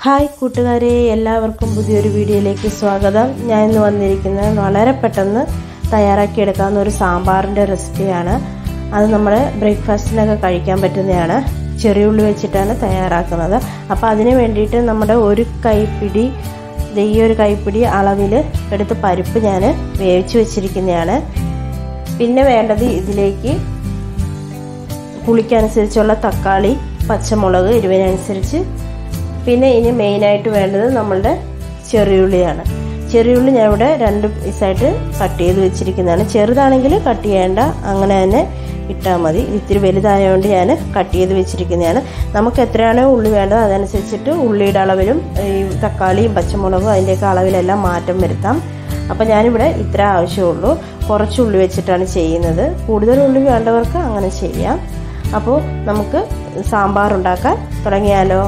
hi കൂട്ടുകാരെ എല്ലാവർക്കും പുതിയൊരു വീഡിയോയിലേക്ക് സ്വാഗതം ഞാൻ ഇന്ന് വന്നിരിക്കുന്നത് വളരെ പെട്ടെന്ന് തയ്യാറാക്കിയെടുക്കാവുന്ന ഒരു സാമ്പാറിൻ്റെ റെസിപ്പിയാണ് അത് നമ്മൾ ബ്രേക്ക്ഫാസ്റ്റിനൊക്കെ കഴിക്കാൻ പറ്റുന്നതാണ് ചെറിയുള്ളി വെച്ചിട്ടാണ് തയ്യാറാക്കുന്നത് അപ്പോൾ അതിന് വേണ്ടിയിട്ട് നമ്മുടെ ഒരു കൈപ്പിടി ദേ ഈ ഒരു കൈപ്പിടി അളവിൽ എടുത്ത് പരിപ്പ് ഞാൻ വേവിച്ച് വെച്ചിരിക്കുന്നതാണ് പിന്നെ വേണ്ടത് ഇതിലേക്ക് പുളിക്കനുസരിച്ചുള്ള തക്കാളി പച്ചമുളക് എരിവിനനുസരിച്ച് പിന്നെ ഇനി മെയിനായിട്ട് വേണ്ടത് നമ്മളുടെ ചെറിയുള്ളിയാണ് ചെറിയുള്ളി ഞാൻ ഇവിടെ രണ്ട് പീസായിട്ട് കട്ട് ചെയ്ത് വെച്ചിരിക്കുന്നതാണ് ചെറുതാണെങ്കിൽ കട്ട് ചെയ്യേണ്ട അങ്ങനെ തന്നെ ഇട്ടാൽ മതി ഇത്തിരി വലുതായതുകൊണ്ട് ഞാൻ കട്ട് ചെയ്ത് വെച്ചിരിക്കുന്നതാണ് നമുക്ക് എത്രയാണോ ഉള്ളി വേണ്ടത് അതനുസരിച്ചിട്ട് ഉള്ളിയുടെ അളവിലും ഈ തക്കാളിയും പച്ചമുളകും അതിൻ്റെയൊക്കെ അളവിലെല്ലാം മാറ്റം വരുത്താം അപ്പോൾ ഞാനിവിടെ ഇത്ര ആവശ്യമുള്ളൂ കുറച്ച് ഉള്ളി വെച്ചിട്ടാണ് ചെയ്യുന്നത് കൂടുതൽ ഉള്ളി വേണ്ടവർക്ക് അങ്ങനെ ചെയ്യാം അപ്പോൾ നമുക്ക് സാമ്പാർ ഉണ്ടാക്കാൻ തുടങ്ങിയാലോ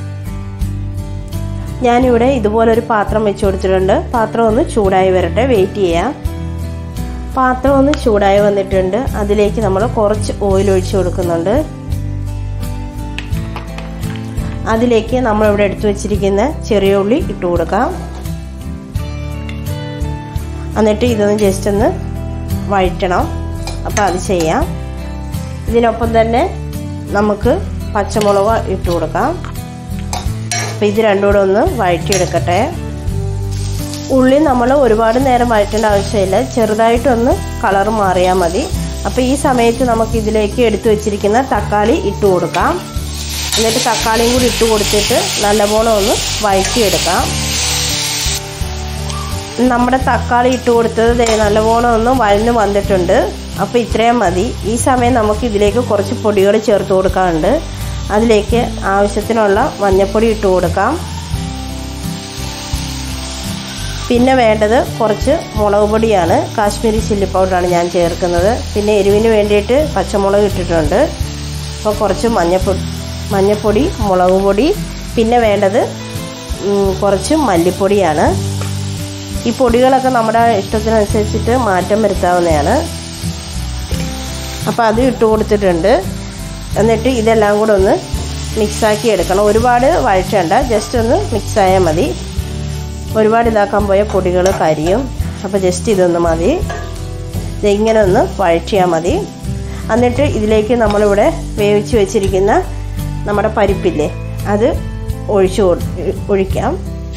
ഞാനിവിടെ ഇതുപോലെ ഒരു പാത്രം വെച്ച് കൊടുത്തിട്ടുണ്ട് പാത്രം ഒന്ന് ചൂടായി വരട്ടെ വെയിറ്റ് ചെയ്യാം പാത്രം ഒന്ന് ചൂടായി വന്നിട്ടുണ്ട് അതിലേക്ക് നമ്മൾ കുറച്ച് ഓയിൽ ഒഴിച്ചു കൊടുക്കുന്നുണ്ട് അതിലേക്ക് നമ്മളിവിടെ എടുത്തു വെച്ചിരിക്കുന്ന ചെറിയ ഉള്ളി ഇട്ട് കൊടുക്കാം എന്നിട്ട് ഇതൊന്ന് ജസ്റ്റ് ഒന്ന് വഴറ്റണം അപ്പോൾ അത് ചെയ്യാം ഇതിനൊപ്പം തന്നെ നമുക്ക് പച്ചമുളക് ഇട്ട് കൊടുക്കാം അപ്പോൾ ഇത് രണ്ടും കൂടെ ഒന്ന് വഴറ്റിയെടുക്കട്ടെ ഉള്ളി നമ്മൾ ഒരുപാട് നേരം വഴറ്റേണ്ട ആവശ്യമില്ല ചെറുതായിട്ടൊന്ന് കളർ മാറിയാൽ മതി അപ്പോൾ ഈ സമയത്ത് നമുക്ക് ഇതിലേക്ക് എടുത്തു വെച്ചിരിക്കുന്ന തക്കാളി ഇട്ട് കൊടുക്കാം എന്നിട്ട് തക്കാളിയും കൂടി ഇട്ട് കൊടുത്തിട്ട് നല്ലപോലെ ഒന്ന് വഴറ്റിയെടുക്കാം നമ്മുടെ തക്കാളി ഇട്ട് കൊടുത്തത് നല്ലപോലെ ഒന്ന് വഴന്ന് വന്നിട്ടുണ്ട് അപ്പോൾ ഇത്രയും മതി ഈ സമയം നമുക്ക് ഇതിലേക്ക് കുറച്ച് പൊടികൾ ചേർത്ത് കൊടുക്കാനുണ്ട് അതിലേക്ക് ആവശ്യത്തിനുള്ള മഞ്ഞൾപ്പൊടി ഇട്ട് കൊടുക്കാം പിന്നെ വേണ്ടത് കുറച്ച് മുളക് പൊടിയാണ് കാശ്മീരി ചില്ലി പൗഡറാണ് ഞാൻ ചേർക്കുന്നത് പിന്നെ എരിവിന് വേണ്ടിയിട്ട് പച്ചമുളക് ഇട്ടിട്ടുണ്ട് അപ്പോൾ കുറച്ച് മഞ്ഞൾപ്പൊടി മഞ്ഞൾപ്പൊടി മുളക് പൊടി പിന്നെ വേണ്ടത് കുറച്ച് മല്ലിപ്പൊടിയാണ് ഈ പൊടികളൊക്കെ നമ്മുടെ ഇഷ്ടത്തിനനുസരിച്ചിട്ട് മാറ്റം വരുത്താവുന്നതാണ് അപ്പോൾ അത് ഇട്ട് കൊടുത്തിട്ടുണ്ട് എന്നിട്ട് ഇതെല്ലാം കൂടെ ഒന്ന് മിക്സാക്കി എടുക്കണം ഒരുപാട് വഴറ്റണ്ട ജസ്റ്റ് ഒന്ന് മിക്സായാൽ മതി ഒരുപാട് ഇതാക്കാൻ പോയ പൊടികൾ കരിയും അപ്പോൾ ജസ്റ്റ് ഇതൊന്ന് മതി ഇങ്ങനെ ഒന്ന് വഴറ്റിയാൽ മതി എന്നിട്ട് ഇതിലേക്ക് നമ്മളിവിടെ വേവിച്ച് വെച്ചിരിക്കുന്ന നമ്മുടെ പരിപ്പില്ലേ അത് ഒഴിച്ചു ഒഴിക്കാം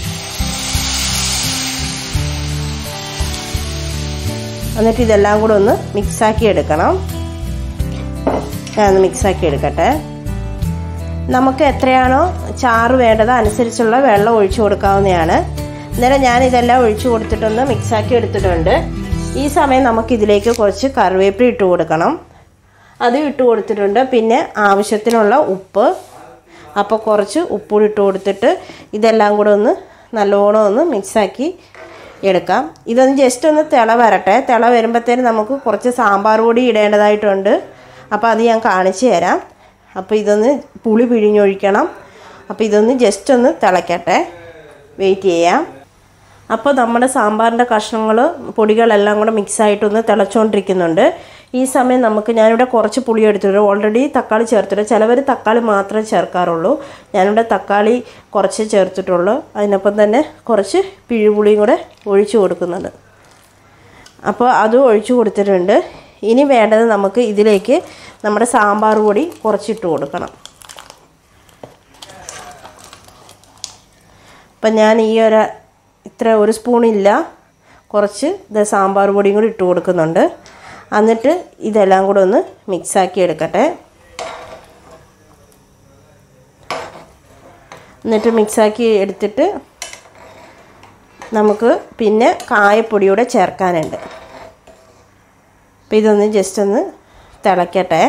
എന്നിട്ട് ഇതെല്ലാം കൂടെ ഒന്ന് മിക്സാക്കി എടുക്കണം ഞാനൊന്ന് മിക്സാക്കി എടുക്കട്ടെ നമുക്ക് എത്രയാണോ ചാറ് വേണ്ടത് അനുസരിച്ചുള്ള വെള്ളം ഒഴിച്ചു കൊടുക്കാവുന്നതാണ് അന്നേരം ഞാൻ ഇതെല്ലാം ഒഴിച്ചു കൊടുത്തിട്ടൊന്ന് മിക്സാക്കി എടുത്തിട്ടുണ്ട് ഈ സമയം നമുക്ക് ഇതിലേക്ക് കുറച്ച് കറിവേപ്പില ഇട്ട് കൊടുക്കണം അത് ഇട്ട് കൊടുത്തിട്ടുണ്ട് പിന്നെ ആവശ്യത്തിനുള്ള ഉപ്പ് അപ്പോൾ കുറച്ച് ഉപ്പൂടി ഇട്ട് കൊടുത്തിട്ട് ഇതെല്ലാം കൂടെ ഒന്ന് നല്ലോണം ഒന്ന് മിക്സാക്കി എടുക്കാം ഇതൊന്ന് ജസ്റ്റ് ഒന്ന് തിള വരട്ടെ തിള വരുമ്പോഴത്തേന് നമുക്ക് കുറച്ച് സാമ്പാർ പൊടി ഇടേണ്ടതായിട്ടുണ്ട് അപ്പോൾ അത് ഞാൻ കാണിച്ചു തരാം അപ്പോൾ ഇതൊന്ന് പുളി പിഴിഞ്ഞൊഴിക്കണം അപ്പോൾ ഇതൊന്ന് ജസ്റ്റ് ഒന്ന് തിളയ്ക്കട്ടെ വെയിറ്റ് ചെയ്യാം അപ്പോൾ നമ്മുടെ സാമ്പാറിൻ്റെ കഷ്ണങ്ങൾ പൊടികളെല്ലാം കൂടെ മിക്സായിട്ടൊന്ന് തിളച്ചുകൊണ്ടിരിക്കുന്നുണ്ട് ഈ സമയം നമുക്ക് ഞാനിവിടെ കുറച്ച് പുളി എടുത്തിട്ടുണ്ട് ഓൾറെഡി തക്കാളി ചേർത്തിട്ട് ചിലവർ തക്കാളി മാത്രമേ ചേർക്കാറുള്ളൂ ഞാനിവിടെ തക്കാളി കുറച്ച് ചേർത്തിട്ടുള്ളൂ അതിനൊപ്പം തന്നെ കുറച്ച് പിഴുപുളിയും കൂടെ ഒഴിച്ചു കൊടുക്കുന്നുണ്ട് അപ്പോൾ അതും ഒഴിച്ചു കൊടുത്തിട്ടുണ്ട് ഇനി വേണ്ടത് നമുക്ക് ഇതിലേക്ക് നമ്മുടെ സാമ്പാർ പൊടി കുറച്ചിട്ട് കൊടുക്കണം അപ്പം ഞാൻ ഈ ഒരു ഇത്ര ഒരു സ്പൂണില്ല കുറച്ച് ഇത് സാമ്പാർ പൊടിയും കൂടി ഇട്ട് കൊടുക്കുന്നുണ്ട് എന്നിട്ട് ഇതെല്ലാം കൂടെ ഒന്ന് മിക്സാക്കി എടുക്കട്ടെ എന്നിട്ട് മിക്സാക്കി എടുത്തിട്ട് നമുക്ക് പിന്നെ കായപ്പൊടിയൂടെ ചേർക്കാനുണ്ട് അപ്പോൾ ഇതൊന്ന് ജസ്റ്റ് ഒന്ന് തിളയ്ക്കട്ടെ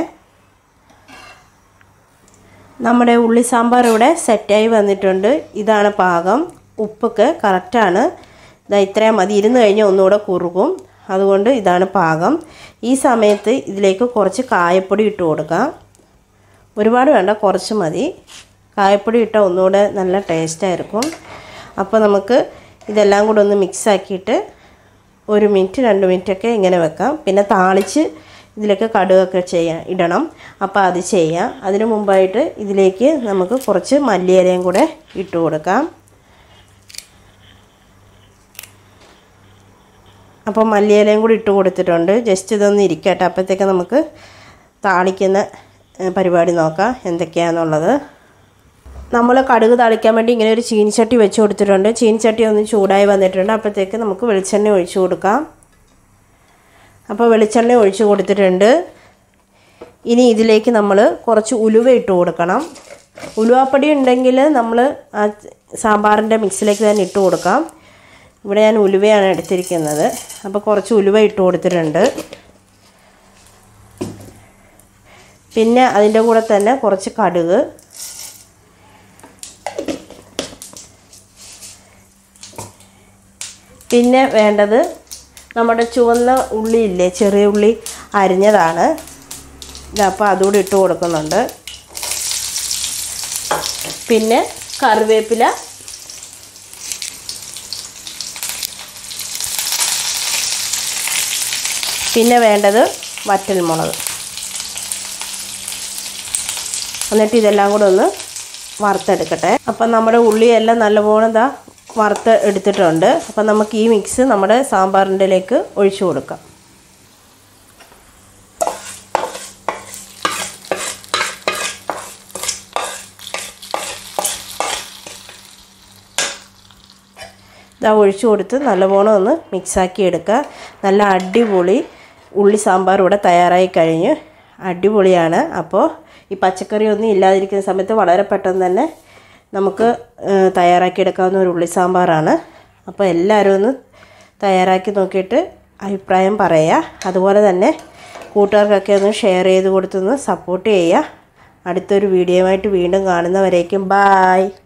നമ്മുടെ ഉള്ളി സാമ്പാർ ഇവിടെ സെറ്റായി വന്നിട്ടുണ്ട് ഇതാണ് പാകം ഉപ്പൊക്കെ കറക്റ്റാണ് ഇതാ ഇത്രയും മതി ഇരുന്ന് കഴിഞ്ഞാൽ ഒന്നുകൂടെ കുറുകും അതുകൊണ്ട് ഇതാണ് പാകം ഈ സമയത്ത് ഇതിലേക്ക് കുറച്ച് കായപ്പൊടി ഇട്ട് കൊടുക്കാം ഒരുപാട് വേണ്ട കുറച്ച് മതി കായപ്പൊടി ഇട്ടാൽ ഒന്നുകൂടെ നല്ല ടേസ്റ്റായിരിക്കും അപ്പോൾ നമുക്ക് ഇതെല്ലാം കൂടെ ഒന്ന് മിക്സ് ആക്കിയിട്ട് ഒരു മിനിറ്റ് രണ്ട് മിനിറ്റൊക്കെ ഇങ്ങനെ വെക്കാം പിന്നെ താളിച്ച് ഇതിലേക്ക് കടുകൊക്കെ ചെയ്യാൻ ഇടണം അപ്പോൾ അത് ചെയ്യാം അതിനു മുമ്പായിട്ട് ഇതിലേക്ക് നമുക്ക് കുറച്ച് മല്ലിയിലയും കൂടെ ഇട്ട് കൊടുക്കാം അപ്പോൾ മല്ലിയിലയും കൂടി ഇട്ട് കൊടുത്തിട്ടുണ്ട് ജസ്റ്റ് ഇതൊന്ന് ഇരിക്കട്ടെ അപ്പോഴത്തേക്ക് നമുക്ക് താളിക്കുന്ന പരിപാടി നോക്കാം എന്തൊക്കെയാണെന്നുള്ളത് നമ്മൾ കടുക് താളിക്കാൻ വേണ്ടി ഇങ്ങനെ ഒരു ചീനിച്ചട്ടി വെച്ച് കൊടുത്തിട്ടുണ്ട് ചീനിച്ചട്ടി ഒന്ന് ചൂടായി വന്നിട്ടുണ്ട് അപ്പോഴത്തേക്ക് നമുക്ക് വെളിച്ചെണ്ണ ഒഴിച്ചു കൊടുക്കാം അപ്പോൾ വെളിച്ചെണ്ണ ഒഴിച്ച് കൊടുത്തിട്ടുണ്ട് ഇനി ഇതിലേക്ക് നമ്മൾ കുറച്ച് ഉലുവ ഇട്ട് കൊടുക്കണം ഉലുവാപ്പൊടി ഉണ്ടെങ്കിൽ നമ്മൾ ആ സാമ്പാറിൻ്റെ മിക്സിലേക്ക് തന്നെ ഇട്ട് കൊടുക്കാം ഇവിടെ ഞാൻ ഉലുവയാണ് എടുത്തിരിക്കുന്നത് അപ്പോൾ കുറച്ച് ഉലുവ ഇട്ട് കൊടുത്തിട്ടുണ്ട് പിന്നെ അതിൻ്റെ കൂടെ തന്നെ കുറച്ച് കടുക് പിന്നെ വേണ്ടത് നമ്മുടെ ചുവന്ന ഉള്ളി ഇല്ലേ ചെറിയ ഉള്ളി അരിഞ്ഞതാണ് ഇതപ്പോൾ അതുകൂടി ഇട്ട് കൊടുക്കുന്നുണ്ട് പിന്നെ കറിവേപ്പില പിന്നെ വേണ്ടത് വറ്റൽമുളക് എന്നിട്ട് ഇതെല്ലാം കൂടെ ഒന്ന് വറുത്തെടുക്കട്ടെ അപ്പം നമ്മുടെ ഉള്ളിയെല്ലാം നല്ലപോലെ ഇതാ വറുത്ത് എടുത്തിട്ടുണ്ട് അപ്പം നമുക്ക് ഈ മിക്സ് നമ്മുടെ സാമ്പാറിൻ്റെലേക്ക് ഒഴിച്ചു കൊടുക്കാം ഇതാ ഒഴിച്ചു കൊടുത്ത് നല്ലവണ്ണം ഒന്ന് മിക്സാക്കി എടുക്കുക നല്ല അടിപൊളി ഉള്ളി സാമ്പാർ ഇവിടെ തയ്യാറായി കഴിഞ്ഞ് അടിപൊളിയാണ് അപ്പോൾ ഈ പച്ചക്കറി ഒന്നും ഇല്ലാതിരിക്കുന്ന സമയത്ത് വളരെ പെട്ടെന്ന് തന്നെ നമുക്ക് തയ്യാറാക്കി എടുക്കാവുന്ന ഒരു ഉള്ളി സാമ്പാറാണ് അപ്പോൾ എല്ലാവരും ഒന്ന് തയ്യാറാക്കി നോക്കിയിട്ട് അഭിപ്രായം പറയുക അതുപോലെ തന്നെ കൂട്ടുകാർക്കൊക്കെ ഒന്ന് ഷെയർ ചെയ്ത് കൊടുത്തൊന്ന് സപ്പോർട്ട് ചെയ്യുക അടുത്തൊരു വീഡിയോയുമായിട്ട് വീണ്ടും കാണുന്നവരേക്കും ബായ്